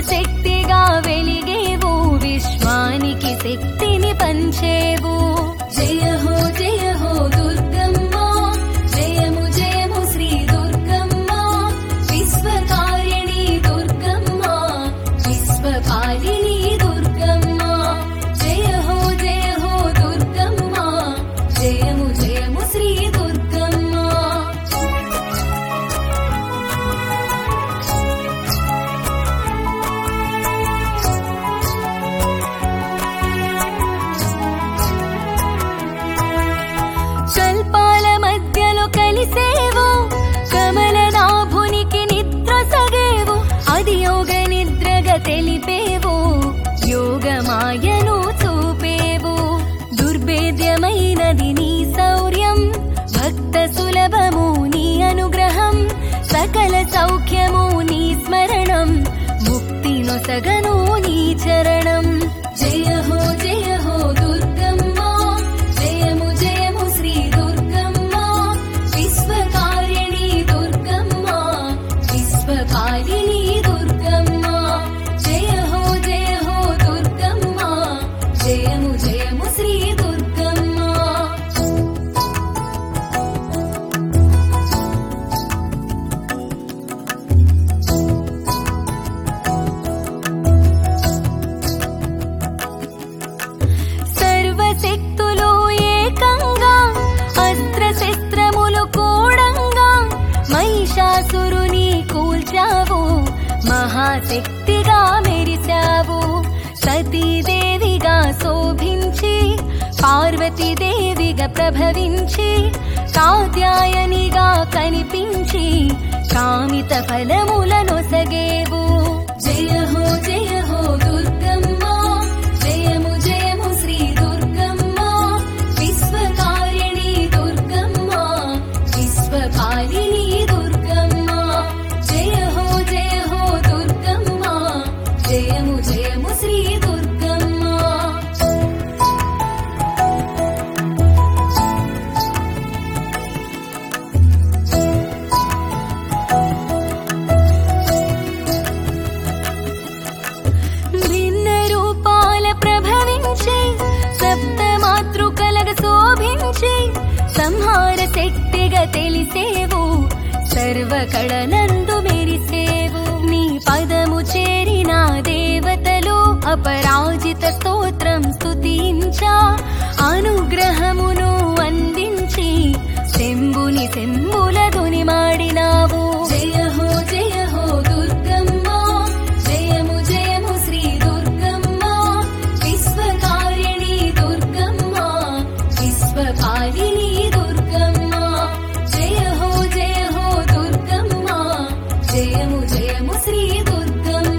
శక్తిగా వెలిగేవు విశ్వానికి శక్తిని పంచేవు జయ హో జయ హో దుర్గమ్మ జయము జయము శ్రీ దుర్గమ్మ విశ్వకారిణి దుర్గమ్మ విశ్వపాలిని దుర్గమ్మ జయ హో జయ హో దుర్గమ్మ జయము జయము శ్రీ దుర్గమ్మ శల్పాల మధ్యలో కలిసేవు కమలనాభునికి నిద్ర సగేవు అది యోగ నిద్రగా తెలిపేవు యోగమాయను చూపేవు దుర్భేద్యమైనది నీ శౌర్యం భక్త సులభము నీ అనుగ్రహం సకల సౌఖ్యము నీ స్మరణం ముక్తి నొసగను నీ చరణం జయ హో జయ హో దుర్గమ్మ జయము జయము శ్రీ దుర్గమ్మ విశ్వకారిణి దుర్గమ్మ విశ్వపాలిని దుర్గమ్మ జయ హో జయ హో దుర్గమ్మ జయము జయము శ్రీ దుర్గమ్మ సర్వశక్తులు ఏకంగా అస్త్రశస్త్రములు కూడంగా మహిషాసురుని కూల్చావు మహాశక్తిగా మెరిచావు సతీదేవిగా శోభించి పార్వతీదేవిగా ప్రభవించి కాత్యాయనిగా కనిపించి కామిత ఫలములను సగేవు జయ హో జయ హో దుర్గమ్మ జయము జయము శ్రీ దుర్గమ్మ విశ్వకారిణి దుర్గమ్మ విశ్వపాలిని దుర్గమ్మ జయ హో జయ హో దుర్గమ్మ జయము జయము శ్రీ దుర్గమ్మ భిన్న రూపాల ప్రభవించి సప్త మాతృకలగ శోభించి సంహార శక్తిగా తెలిసేవు సర్వ కళనందు మెరిసేవు నీ పదము చేరిన దేవతలు అపరాజిత స్తోత్రం స్తుతించా అనుగ్రహమును అందించి శంభుని శంభులదుని మాడినావు జయ హో జయ హో దుర్గమ్మ జయము జయము శ్రీ దుర్గమ్మ విశ్వకారిణి దుర్గమ్మ విశ్వపాలిని దుర్గమ్మ జయ హో జయ హో దుర్గమ్మ జయము జయము శ్రీ దుర్గమ్మ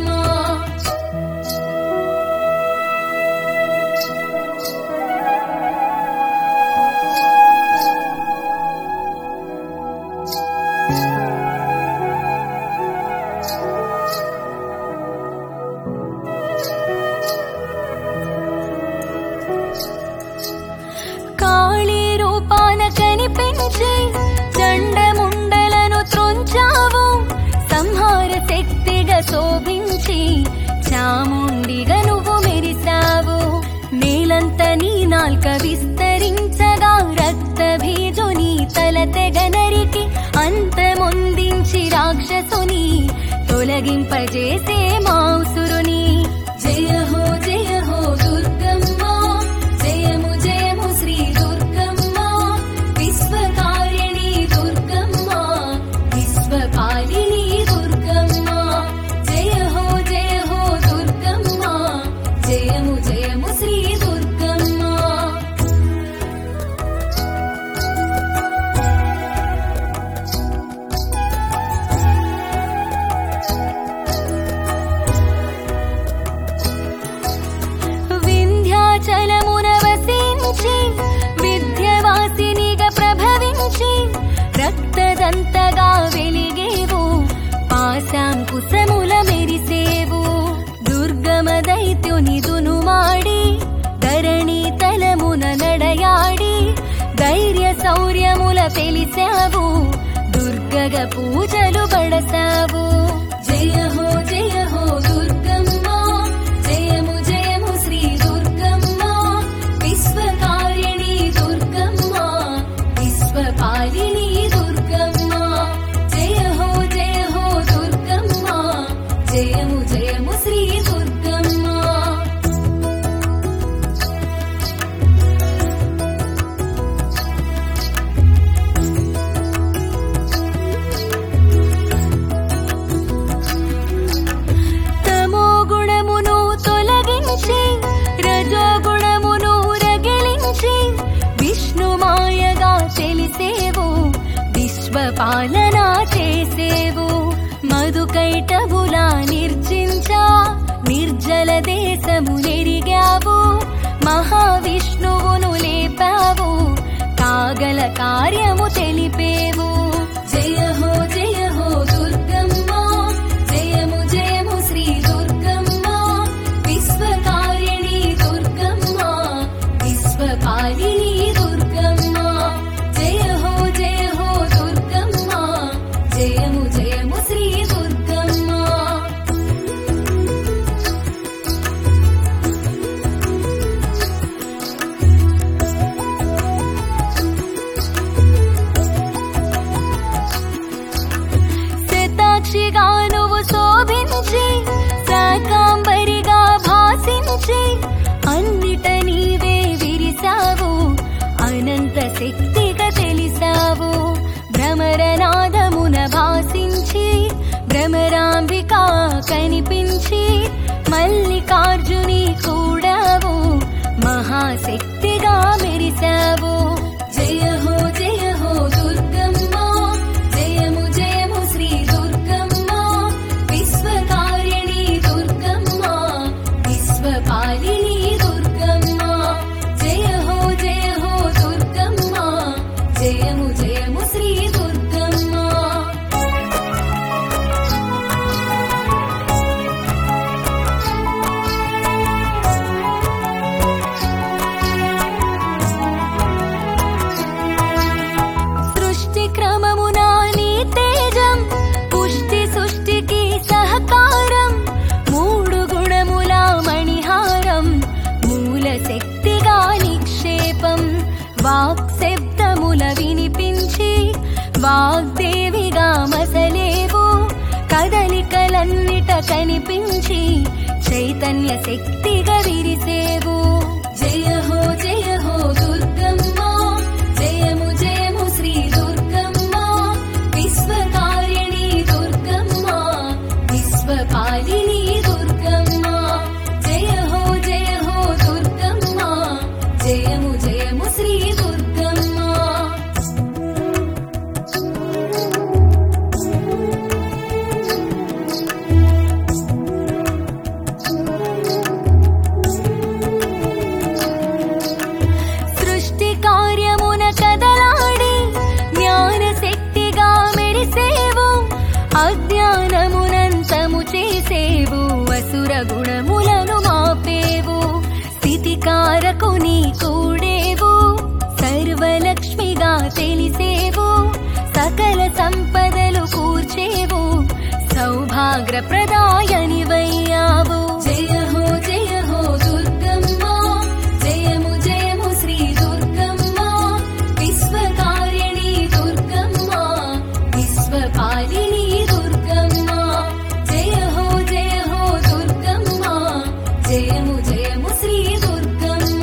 కాళీ రూపాన కనిపించి చండముండలను త్రొంచావు సంహార శక్తిగా శోభించి చాముండిగా నువ్వు మెరిసావు నేలంత నీ నాల్క విస్తరించగా రక్త బీజుని తల తెగ నరికి అంతమొందించి రాక్షసుని తొలగింపజేసే మాసురుని జయ హో జయ హో దుర్గమ్మ జయము జయము శ్రీ దుర్గమ్మ విశ్వకారిణి దుర్గమ్మ విశ్వపాలిని దుర్గమ్మ జయ హో జయ హో దుర్గమ్మ జయము జయము శ్రీ దుర్గమ్మ వింధ్యాచలమున వసించి విద్యవాసినిగా ప్రభవించి రక్తదంతగా వెలిగేవు పాశాంకుశముల మెరిసేవు దుర్గమ దైత్యుని దునుమాడి ధరణి తలమున నడయాడి ధైర్య శౌర్యముల తెలిసావు దుర్గగ పూజలు బడసావు జయ హో జయ హో దుర్గమ్మ దేశమునెరిగావు మహావిష్ణువును లేపావు కాగల కార్యము తెలిపేవు జయ హో జయ హో దుర్గమ్మ జయము జయము శ్రీ దుర్గమ్మ విశ్వకారిణి దుర్గమ్మ విశ్వపాలిని దుర్గమ్మ జయ హో జయ హో దుర్గమ్మ జయము జయము శ్రీ దుర్గమ్మ శతాక్షిగా నువ్వు శోభించి శాకాంబరిగా భాసించి అన్నిట నీవే విరిసావు అనంత శక్తిగా తెలిసావు భ్రమరనాదమున భాసించి భ్రమరాంబిక కనిపించి మల్లికార్జుని కూడావు మహాశక్తిగా మెరిసావు జయ హో జయ హో దుర్గమ్మ జయము జయము శ్రీ దుర్గమ్మ విశ్వకారిణి దుర్గమ్మ విశ్వపాలిని దుర్గమ్మ జయ హో జయ హో దుర్గమ్మ జయము జయము శ్రీ దుర్గమ్మ సృష్టి క్రమమున నీ తేజం పుష్టి సృష్టికి సహకారం మూడు గుణముల మణిహారం మూల శక్తిగా నిక్షేపం వాక్ శబ్దముల వినిపించి వాగ్దేవిగా మసలేవు కదలికలన్నిట కనిపించి చైతన్య శక్తిగా విరిసేవు జయ హో జయ హో దుర్గమ్మ జయము జయము శ్రీ దుర్గమ్మ విశ్వకారిణి దుర్గమ్మ విశ్వపాలిని దుర్గమ్మ జయ హో జయ హో దుర్గమ్మ జయము జయము శ్రీ దుర్గమ్మ సృష్టి కార్యమున కదలాడి జ్ఞాన శక్తిగా మెరిసేవు అజ్ఞానమునంతము చేసేవు అసుర గుణములను మాపేవు స్థితికారకు నీ కూడేవు సర్వలక్ష్మిగా తెలిసేవు సకల సంపదలు కూర్చేవు సౌభాగ్య ప్రదాయనివయ్యావు జయ హో జయ హో దుర్గమ్మ జయము జయము శ్రీ దుర్గమ్మ విశ్వకారిణి దుర్గమ్మ విశ్వపాలిని దుర్గమ్మ జయ హో జయ హో దుర్గమ్మ జయము జయము శ్రీ దుర్గమ్మ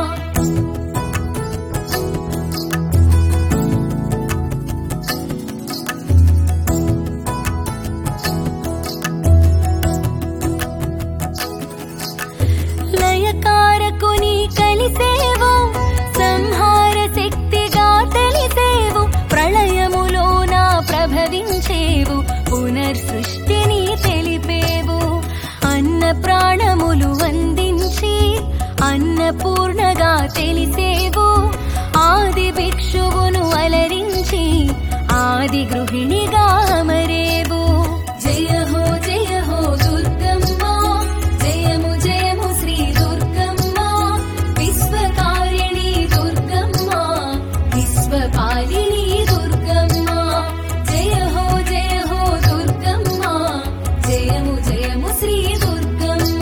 లయకారకుని కలిసేవు సంహార శక్తిగా తెలిసేవు ప్రళయములోన ప్రభవించేవు పునర్సృష్టిని తెలిపేవు అన్న ప్రాణములు అందించి అన్నపూర్ణగా తెలిసేవు ఆది భిక్షువును అలరించి ఆది గృహిణిగా అమరేవు జయ హో జయ హో దుర్గమ్మ జయము జయము శ్రీ దుర్గమ్మ విశ్వకారిణి దుర్గమ్మ విశ్వపాలిని దుర్గమ్మ జయ హో జయ హో దుర్గమ్మ జయము జయము శ్రీ దుర్గమ్మ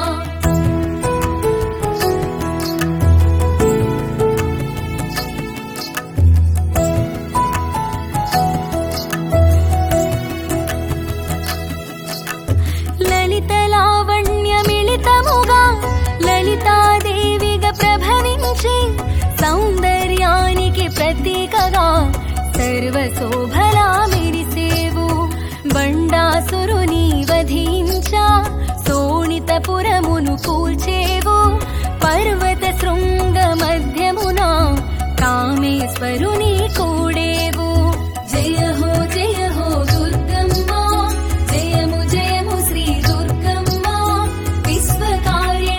లలిత లావణ్యమిళితముగా లలితాదేవిగా ప్రభవించి సౌందర్యానికి ప్రతీకగా సర్వశోభలా మెరిసేవు బండాసురుని వధించా శోణితపురమును కూల్చేవు పర్వత శృంగ మధ్యమున కామేశ్వరుని కూడేవు జయ హో జయ హో దుర్గమ్మ జయము జయము శ్రీ దుర్గమ్మ విశ్వకార్య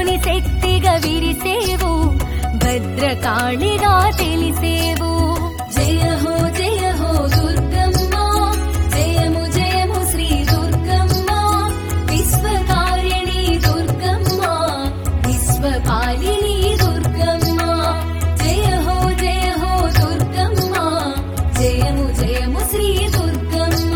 శివుని శక్తిగా విరిసేవు భద్రకాళిగా తెలిసేవు జయ హో జయ హో దుర్గమ్మ జయము జయము శ్రీ దుర్గమ్మ విశ్వకారిణి దుర్గమ్మ విశ్వపాలిని దుర్గమ్మ జయ హో జయ హో దుర్గమ్మ జయము జయము శ్రీ దుర్గమ్మ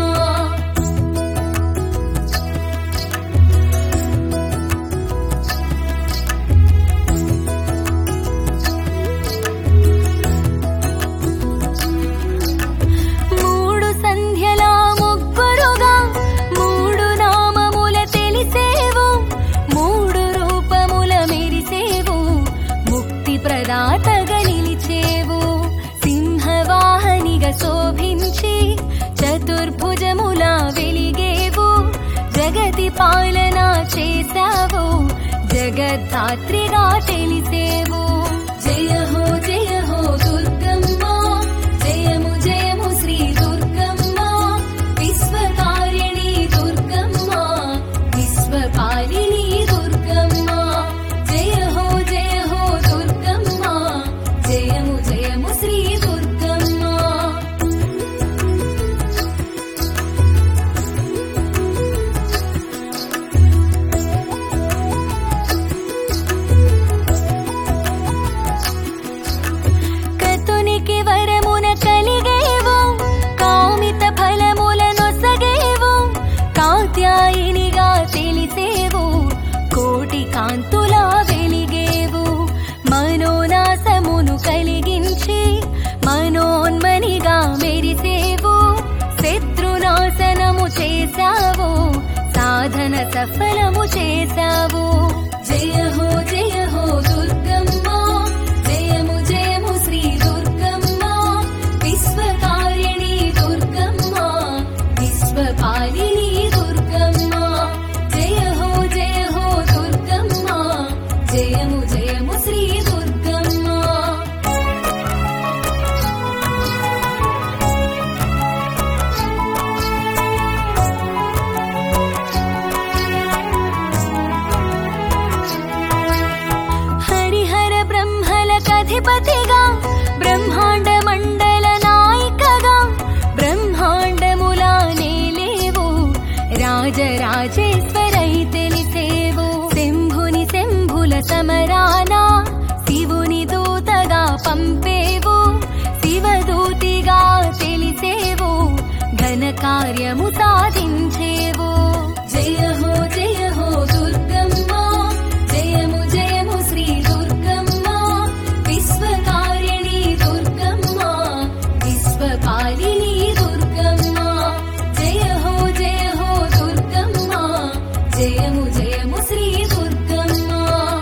మూడు సంధ్యల ముగ్గురుగా మూడు నామముల తెలిసేవు మూడు రూపముల మెరిసేవు ముక్తి ప్రదాతగా నిలిచేవు సింహవాహనిగా శోభించి చతుర్భుజముల వెలిగేవు జగతి పాలన చేశావు జగద్ధాత్రిగా తెలిసేవు జయ హో జయ హో దుర్గమ్మ జయము జయము శ్రీ దుర్గమ్మ విశ్వకారిణి దుర్గమ్మ విశ్వపాలిని దుర్గమ్మ జయ హో జయ హో దుర్గమ్మ జయము జయము శ్రీ దుర్గమ్మ కతునికి వరమున కలిగేవు కామిత ఫలముల నొసగేవు కాత్యాయినిగా తెలిసేవు కోటి కాంతులా వెలిగేవు మనోనాశమును కలిగించి మనోన్మనిగా మెరిసేవు శత్రునాశనము చేశావు సాధన సఫలము చేశావు జయ హో జయ హో దుర్గమ్మ జయము జయము శ్రీ దుర్గమ్మ విశ్వకారిణి దుర్గమ్మ విశ్వపాలిని దుర్గమ్మ జయ హో జయ హో దుర్గమ్మ జయము జయము శ్రీ దుర్గమ్మ హరిహర బ్రహ్మల కధిపతిగా బ్రహ్మాండ మండల నాయికగా బ్రహ్మాండముల నేలేవు రాజరాజేశ్వరై తెలిసేవు శంభుని శంభుల సమరాన శివుని దూతగా పంపేవు శివదూతిగా తెలిసేవు ఘన కార్యము సాధించేవు జయ హో జయ హో దుర్గమ్మ జయము జయము శ్రీ దుర్గమ్మ విశ్వకారిణి దుర్గమ్మ విశ్వపాలిని దుర్గమ్మ జయ హో జయ హో దుర్గమ్మ జయము జయము శ్రీ దుర్గమ్మ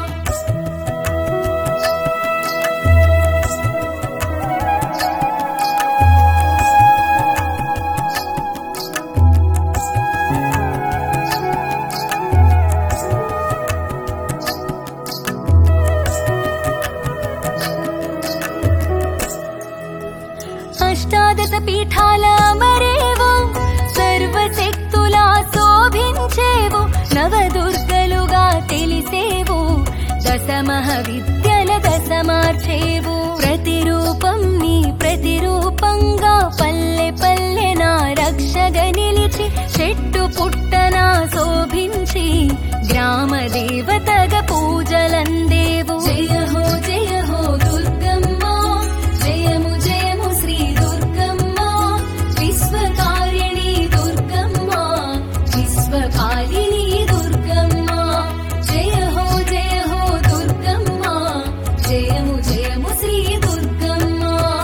అష్టాదశ పీఠాల మరేవు సర్వశక్తులా శోభించేవు నవదుర్గలుగా తెలిసేవు దశమహ విద్యల దశమార్చేవు ప్రతిరూపం నీ ప్రతిరూపంగా పల్లె పల్లె నా రక్షగా నిలిచి చెట్టు పుట్టన శోభించి గ్రామ దేవతగా పూజలందేవు జయ హో జయ హో దుర్గమ్మ జయము జయము శ్రీ దుర్గమ్మ విశ్వకారిణి దుర్గమ్మ విశ్వపాలిని దుర్గమ్మ జయ హో జయ హో దుర్గమ్మ జయము జయము శ్రీ దుర్గమ్మ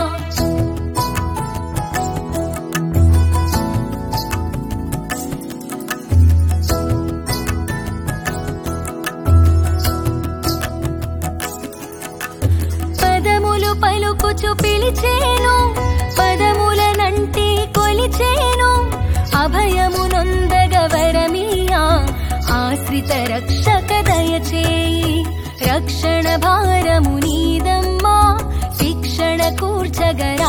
పదములు పలుకుచు పిలిచేను పదములనంటి కొలిచేను అభయము నొందగ వరమీయా ఆశ్రిత రక్షక దయచేయి రక్షణ భారము నీదమ్మా శిక్షణ కూర్చగరా